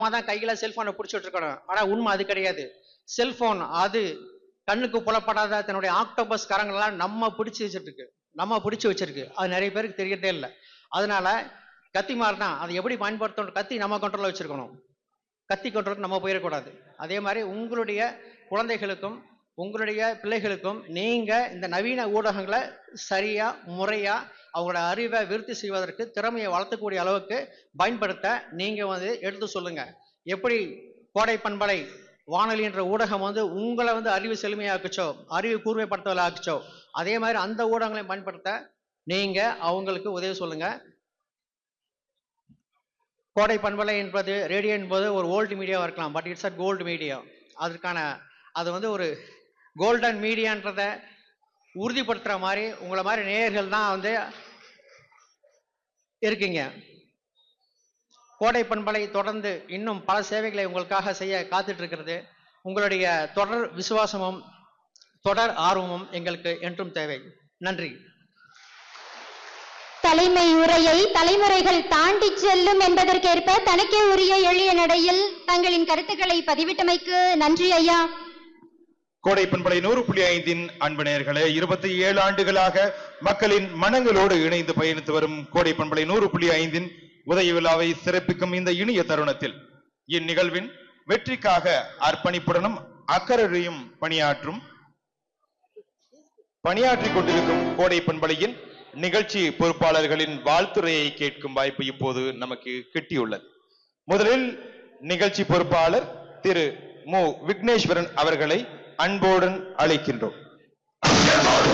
தான் கையில செல்போனை பிடிச்சிட்டு இருக்கணும் ஆனா உண்மை அது கிடையாது செல்போன் அது கண்ணுக்கு புலப்படாத தன்னுடைய ஆக்டோபஸ் கரங்களெல்லாம் நம்ம பிடிச்சு வச்சிட்டு இருக்கு நம்ம பிடிச்சு வச்சிருக்கு அது நிறைய பேருக்கு தெரியறதே இல்லை அதனால கத்தி மாதிரி தான் அதை எப்படி பயன்படுத்தணும் கத்தி நம்ம கண்ட்ரோல்ல வச்சிருக்கணும் கத்தி கண்ட்ரோலுக்கு நம்ம போயிடக்கூடாது அதே மாதிரி உங்களுடைய குழந்தைகளுக்கும் உங்களுடைய பிள்ளைகளுக்கும் நீங்க இந்த நவீன ஊடகங்களை சரியா முறையா அவங்களோட அறிவை விருத்தி செய்வதற்கு திறமையை வளர்த்தக்கூடிய அளவுக்கு பயன்படுத்த நீங்க வந்து எடுத்து சொல்லுங்க எப்படி கோடை பண்பலை வானொலி என்ற ஊடகம் வந்து உங்களை வந்து அறிவு செழுமையாக்குச்சோ அறிவு கூர்மைப்படுத்தல ஆக்குச்சோ அதே மாதிரி அந்த ஊடகங்களையும் பயன்படுத்த நீங்க அவங்களுக்கு உதவி சொல்லுங்க கோடை பண்பலை என்பது ரேடியோ என்பது ஒரு ஓல்டு மீடியாவாக இருக்கலாம் but it's a gold media அதற்கான அது வந்து ஒரு கோல்டன் மீடியான்றத உறுதிப்படுத்துகிற மாதிரி உங்களை மாதிரி நேயர்கள் தான் வந்து இருக்கீங்க கோடை பண்பலை தொடர்ந்து இன்னும் பல சேவைகளை உங்களுக்காக செய்ய காத்துட்டு இருக்கிறது உங்களுடைய தொடர் விசுவாசமும் தொடர் ஆர்வமும் எங்களுக்கு என்றும் தேவை நன்றி தலைமை உரையை தலைமுறைகள் தாண்டி செல்லும் என்பதற்கேற்ப தனக்கே உரிய எளிய நடையில் தங்களின் கருத்துக்களை பதிவிட்டமைக்கு நன்றி ஐயா கோடை பண்பலை நூறு புள்ளி ஐந்தின் அன்பு நேயர்களே இருபத்தி ஏழு ஆண்டுகளாக மக்களின் மனங்களோடு இணைந்து பயணித்து வரும் கோடை பண்பலை நூறு புள்ளி ஐந்தின் உதய விழாவை சிறப்பிக்கும் இந்த இனிய தருணத்தில் இந்நிகழ்வின் வெற்றிக்காக அர்ப்பணிப்புடனும் அக்கறையும் பணியாற்றும் பணியாற்றிக் கொண்டிருக்கும் கோடை பண்பலையின் நிகழ்ச்சி பொறுப்பாளர்களின் வாழ்த்துரையை கேட்கும் வாய்ப்பு இப்போது நமக்கு கிட்டியுள்ளது முதலில் நிகழ்ச்சி பொறுப்பாளர் திரு மு விக்னேஸ்வரன் அவர்களை அன்போடன் அழைக்கின்றோம்